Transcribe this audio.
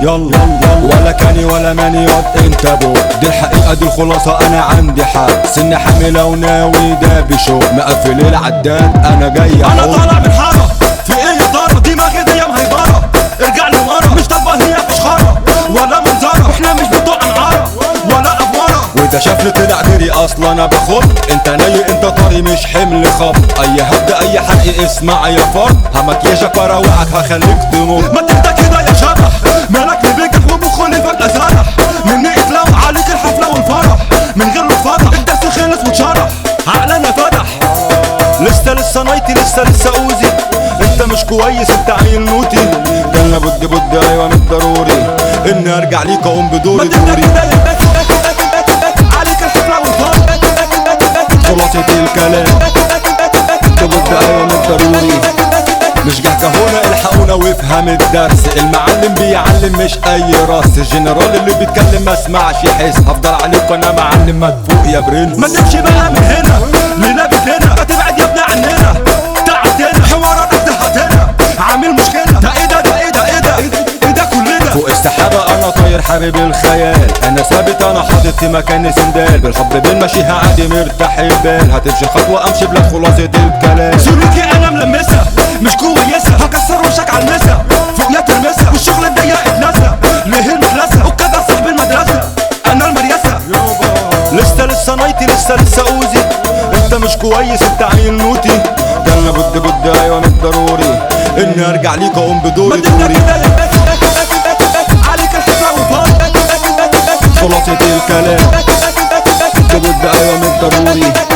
يلا ولا كاني ولا ماني ياض انت بو دي الحقيقة دي الخلاصة انا عندي حق سن حاملة وناوي ده بشوق مقفل العداد انا جاي انا اهو طالع من حارة في ايه يا ترى دماغي دي مهيبرة ارجع لي ورا مش طبة هي مش خرا ولا منظرة احنا مش بتوع انعارة ولا افورة وده شافني طلع ديري اصلا انا باخد انت ناي انت طري مش حمل خط اي هبد اي حرق اسمع يا فرد همكياجك واروعك هخليك تموت ما تهدى كده يا شبح مالك لبيكك ومخوني فجأة سرح مني اتلو عليك الحفلة والفرح من غير ما اتفضح الدرس خلص واتشرح عقلنا فتح لسه لسه نايتي لسه لسه اوزي انت مش كويس انت عيل نوتي كان بد بد ايوه من ضروري اني ارجع ليك اقوم ما بدوري تهدى دوري كده عليك الحفلة والفرح خلاصة الكلام بد ايوه من ضروري مش جهجه هنا الحقونا وافهم الدرس المعلم بيعلم مش اي راس الجنرال اللي بيتكلم ما اسمعش يحس هفضل عليك وانا معلم مدفوق يا برنس ما تمشي بقى من هنا لنبي هنا ما تبعد يا ابني عننا تعبتنا حواراتك تهتنا عامل مشكلة ده ايه ده ده ايه ده ايه ده ايه ده كلنا فوق السحابة أنا طاير حبيب الخيال أنا ثابت أنا حاطط في مكاني سندال بالحب بنمشيها عادي مرتاح البال هتمشي خطوة أمشي بلا خلاصة الكلام سلوكي انا ملمسها مش كويسة هكسر وشك على المسا فوق يا ترمسها والشغل الضيق اتنسى ليه المخلصة وكذا صاحب المدرسة انا المريسة لسه لسه نايتي لسه لسه اوزي أنت مش كويس أنت عيل نوتي كان بد بد أيوة من ضروري إني أرجع ليك أقوم ما بدوري تبدأ دوري كده عليك الحفلة والفرح خلاصة الكلام بد أيوة من ضروري